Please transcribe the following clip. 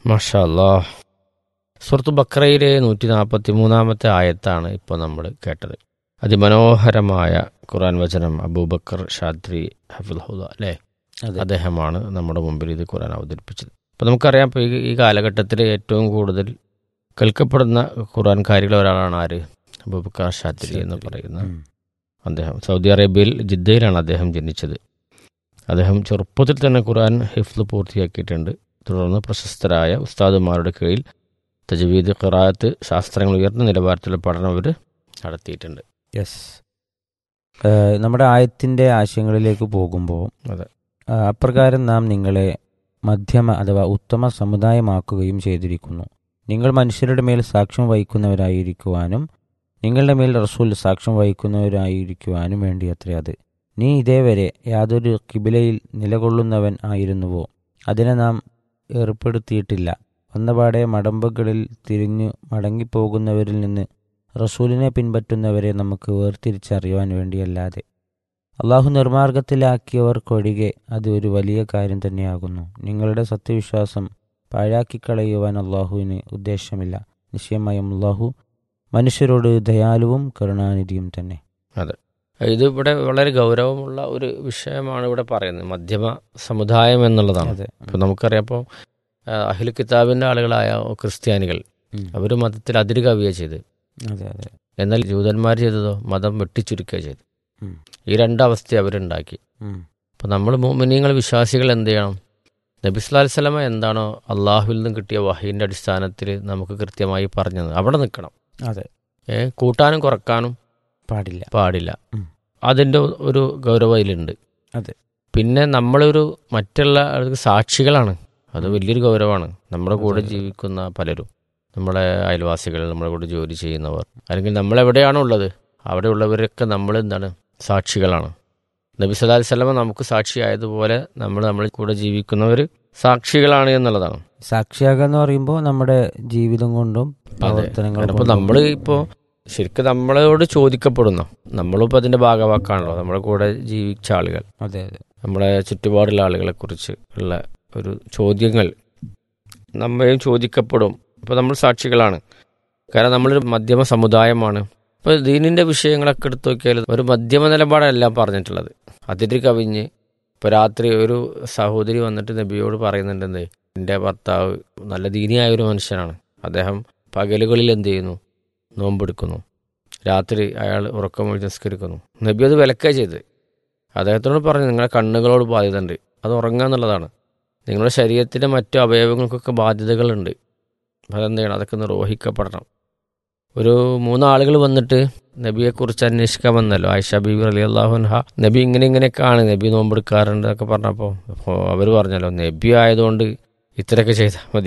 മഷാല്ലാ സുഹൃത്ത് ബക്രയിലെ നൂറ്റി നാൽപ്പത്തി മൂന്നാമത്തെ ആയത്താണ് ഇപ്പോൾ നമ്മൾ കേട്ടത് അതിമനോഹരമായ ഖുർആൻ വചനം അബൂബക്കർ ഷാദ്രി ഹഫിൽഹുദ അല്ലേ അതെ അദ്ദേഹമാണ് നമ്മുടെ മുമ്പിൽ ഇത് ഖുർആൻ അവതരിപ്പിച്ചത് അപ്പോൾ നമുക്കറിയാം ഇപ്പോൾ ഈ ഈ കാലഘട്ടത്തിൽ ഏറ്റവും കൂടുതൽ കേൾക്കപ്പെടുന്ന ഖുർആൻകാരികൾ ഒരാളാണ് ആര് അബൂബക്കർ ഷാദ്രി എന്ന് പറയുന്ന ഉം. അദ്ദേഹം സൗദി അറേബ്യയിൽ ജിദ്ദയിലാണ് അദ്ദേഹം ജനിച്ചത് അദ്ദേഹം ചെറുപ്പത്തിൽ തന്നെ ഖുർആൻ ഹിഫ്ല് പൂർത്തിയാക്കിയിട്ടുണ്ട് തുടർന്ന് പ്രശസ്തരായ ഉസ്താദുമാരുടെ കീഴിൽ തജ്വീദ് ഖിറാത്ത് ശാസ്ത്രങ്ങൾ ഉയർന്ന നിലവാരത്തിലുള്ള പഠനം അവർ നടത്തിയിട്ടുണ്ട് യെസ് ഏഹ് നമ്മുടെ ആയത്തിൻ്റെ ആശയങ്ങളിലേക്ക് പോകുമ്പോൾ അതെ. ആ, അപ്രകാരം നാം നിങ്ങളെ മധ്യമ അഥവാ ഉത്തമ സമുദായമാക്കുകയും ചെയ്തിരിക്കുന്നു നിങ്ങൾ മനുഷ്യരുടെ മേൽ സാക്ഷ്യം വഹിക്കുന്നവരായിരിക്കുവാനും നിങ്ങളുടെ മേൽ റസൂൽ സാക്ഷ്യം വഹിക്കുന്നവരായിരിക്കുവാനും വേണ്ടി അത്രേ അത് നീ ഇതേവരെ യാതൊരു കിബിലയിൽ നിലകൊള്ളുന്നവൻ ആയിരുന്നുവോ അതിനെ നാം ഏർപ്പെടുത്തിയിട്ടില്ല വന്നപാടെ മടമ്പുകളിൽ തിരിഞ്ഞു മടങ്ങിപ്പോകുന്നവരിൽ നിന്ന് റസൂലിനെ പിൻപറ്റുന്നവരെ നമുക്ക് വേർതിരിച്ചറിയുവാൻ വേണ്ടിയല്ലാതെ അള്ളാഹു നിർമാർഗത്തിലാക്കിയവർക്കൊഴികെ അത് ഒരു വലിയ കാര്യം തന്നെയാകുന്നു നിങ്ങളുടെ സത്യവിശ്വാസം പാഴാക്കിക്കളയുവാൻ അള്ളാഹുവിന് ഉദ്ദേശമില്ല നിശ്ചയമായും അള്ളാഹു മനുഷ്യരോട് ദയാലുവും കരുണാനിധിയും തന്നെ ഇത് ഇവിടെ വളരെ ഗൗരവമുള്ള ഒരു വിഷയമാണ് ഇവിടെ പറയുന്നത് മധ്യമ സമുദായം എന്നുള്ളതാണ് അതെ ഇപ്പോൾ നമുക്കറിയാം ഇപ്പോൾ അഹിൽ കിതാബിൻ്റെ ആളുകളായ ക്രിസ്ത്യാനികൾ ഉം. അവർ മതത്തിൽ അതിര് കവിയുക ചെയ്ത് അതെ അതെ എന്നാൽ ജൂതന്മാർ ചെയ്തതോ മതം വെട്ടിച്ചുരുക്കുക ചെയ്തു ഉം. ഈ രണ്ടവസ്ഥ അവരുണ്ടാക്കി ഉം. അപ്പോൾ നമ്മൾ മോമിനിയങ്ങൾ വിശ്വാസികൾ എന്ത് ചെയ്യണം നബി സ്വലാഹു വസ്ലമ എന്താണോ അള്ളാഹുവിൽ നിന്ന് കിട്ടിയ വഹീൻ്റെ അടിസ്ഥാനത്തിൽ നമുക്ക് കൃത്യമായി പറഞ്ഞത് അവിടെ നിൽക്കണം അതെ ഏ കൂട്ടാനും കുറക്കാനും പാടില്ല പാടില്ല ഉം. അതിൻ്റെ ഒരു ഗൗരവം അതിലുണ്ട് അതെ. പിന്നെ നമ്മളൊരു മറ്റുള്ള ആൾക്ക് സാക്ഷികളാണ് അത് വലിയൊരു ഗൗരവമാണ് നമ്മുടെ കൂടെ അതെ, അതെ. ജീവിക്കുന്ന പലരും നമ്മളെ അയൽവാസികൾ നമ്മുടെ കൂടെ ജോലി ചെയ്യുന്നവർ അല്ലെങ്കിൽ നമ്മളെവിടെയാണോ ഉള്ളത് അവിടെയുള്ളവരൊക്കെ നമ്മൾ എന്താണ് സാക്ഷികളാണ് നബി സല്ലാ വല്ലമ നമുക്ക് സാക്ഷിയായതുപോലെ നമ്മൾ നമ്മളെ കൂടെ ജീവിക്കുന്നവർ സാക്ഷികളാണ് എന്നുള്ളതാണ് സാക്ഷിയാകുക എന്ന് പറയുമ്പോൾ നമ്മുടെ ജീവിതം കൊണ്ടും പ്രവർത്തനങ്ങൾ അപ്പോൾ നമ്മൾ ഇപ്പോൾ ശരിക്കും നമ്മളോട് ചോദിക്കപ്പെടുന്നു നമ്മളിപ്പോൾ അതിൻ്റെ ഭാഗവാക്കാണല്ലോ നമ്മുടെ കൂടെ ജീവിച്ച ആളുകൾ അതെ അതെ നമ്മളെ ചുറ്റുപാടുള്ള ആളുകളെ കുറിച്ച് ഉള്ള ഒരു ചോദ്യങ്ങൾ നമ്മയും ചോദിക്കപ്പെടും ഇപ്പോൾ നമ്മൾ സാക്ഷികളാണ് കാരണം നമ്മളൊരു മധ്യമ സമുദായമാണ് ഇപ്പോൾ ദീനിൻ്റെ വിഷയങ്ങളൊക്കെ എടുത്തു നോക്കിയാൽ ഒരു മധ്യമ നിലപാടല്ല പറഞ്ഞിട്ടുള്ളത് അതിര് കവിഞ്ഞ് ഇപ്പോൾ രാത്രി ഒരു സഹോദരി വന്നിട്ട് നബിയോട് പറയുന്നുണ്ടെന്ന് എൻ്റെ ഭർത്താവ് നല്ല ദീനിയായ ഒരു മനുഷ്യനാണ് അദ്ദേഹം പകലുകളിൽ എന്ത് ചെയ്യുന്നു നോമ്പെടുക്കുന്നു രാത്രി അയാൾ ഉറക്കം ഒഴിച്ച് നിസ്കരിക്കുന്നു നബി അത് വിലക്കുക ചെയ്ത് അദ്ദേഹത്തോട് പറഞ്ഞു നിങ്ങളെ കണ്ണുകളോട് ബാധ്യത ഉണ്ട് അത് ഉറങ്ങുക എന്നുള്ളതാണ് നിങ്ങളുടെ ശരീരത്തിൻ്റെ മറ്റു അവയവങ്ങൾക്കൊക്കെ ബാധ്യതകളുണ്ട് അതെന്ത് ചെയ്യണം അതൊക്കെ നിർവഹിക്കപ്പെടണം ഒരു മൂന്നാളുകൾ വന്നിട്ട് നബിയെക്കുറിച്ച് അന്വേഷിക്കാൻ വന്നല്ലോ ആയിഷ ബീബി അലി അള്ളാഹുൻഹ നബി ഇങ്ങനെ ഇങ്ങനെയൊക്കെയാണ് നബി നോമ്പെടുക്കാറുണ്ട് എന്നൊക്കെ പറഞ്ഞപ്പോൾ അപ്പോൾ അവർ പറഞ്ഞല്ലോ നബി ആയതുകൊണ്ട് ഇത്രയൊക്കെ ചെയ്താൽ മതി